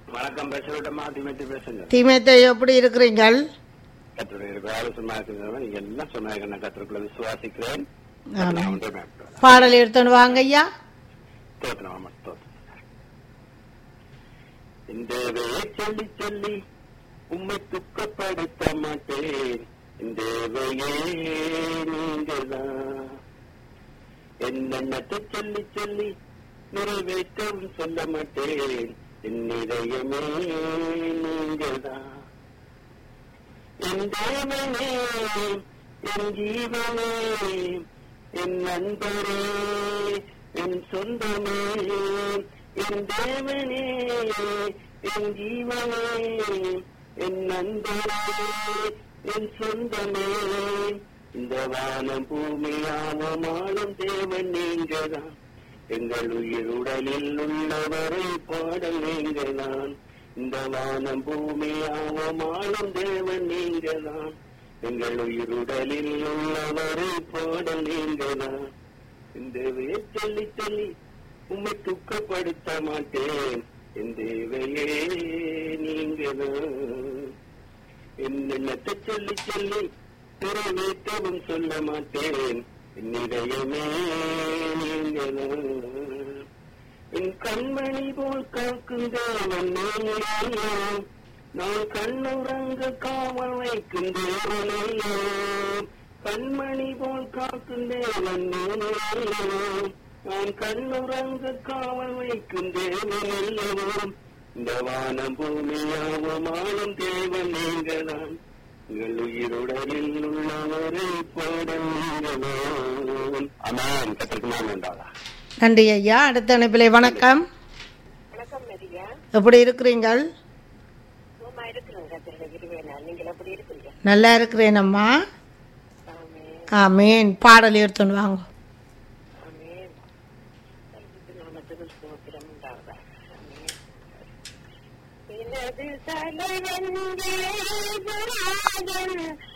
வணக்கம் பேசுறட்டமா திமேத்தி பேசுங்க தீமேத்தை எப்படி இருக்கிறீங்கள் கத்தருடைய இருக்கிற ஆலோசனை இருக்கிறவங்க நீங்க எல்லாம் சொன்னாங்க நான் கத்தருக்குள்ள விசுவாசிக்கிறேன் ஆமென். நான் ஒன்றே மேற்கொள்கிறேன். பாடல் எடுத்துன்னு வாங்க ஐயா ஸ்தோத்திரம், ஆமா, ஸ்தோத்திரம். இந்த வேலை சொல்லி சொல்லி உம்மை துக்கப்படுத்த மாட்டேன் இந்த வேலையே நீங்கள்தான் என்னென்னத்தை சொல்லி சொல்லி நிறைவேற்றவும் சொல்ல மாட்டேன் என் இதயமே நீங்கள்தான் என் தேவனே என் ஜீவனே என் நண்பரே என் சொந்தமே என் தேவனே என் ஜீவனே என் நண்பரே என் சொந்தமே இந்த வானம் பூமியாவமாளும் தேவன் நீங்கதான் எங்கள் உயிர் உடலில் உள்ளவரை பாடல் நீங்கதான் இந்த வானம் பூமியாவமாளும் தேவன் நீங்கதான் எங்கள் உயிர் உடலில் உள்ளவரை பாடல் நீங்கதான் இந்த தேவையை சொல்லி சொல்லி உம்மை துக்கப்படுத்த மாட்டேன் என் தேவையே நீங்கதான் என்னென்னத்தை சொல்லி சொல்லி நிறைவேற்றவும் சொல்ல மாட்டேன் என் இதயமே நீங்கதான் என் கண்மணி போல் காக்கும் தேவன் நீங்களோ நான் கண்ணுறங்க காவல் வைக்கும் தேவனல்லோ கண்மணி போல் காக்கும் தேவன் நீங்களோ நான் கண்ணுறங்க காவல் வைக்கும் தேவனல்லோ இந்த வானம் பூமியாவமானும் தேவன் நீங்கதான் உங்கள் உயிருடலில் உள்ளவரை பாடல் நீங்களாம் அமேன் கத்திற்கு நான் உண்டாதா நன்றி ஐயா அடுத்த அனுப்பிலே வணக்கம் வணக்கம் மரியா எப்படி இருக்கிறீங்கள் சும்மா இருக்கிறேங்க கத்திரில விருவேனா நீங்கள் எப்படி இருக்கிறீங்க நல்லா இருக்கிறேன் அம்மா ஆமே ஆமீன் பாடல் எடுத்துன்னு வாங்க ஆமே நாமத்துக்கு ஸ்தோத்திரம் உண்டாவதாக ஆமே எனது தலைவன் தேவராஜன்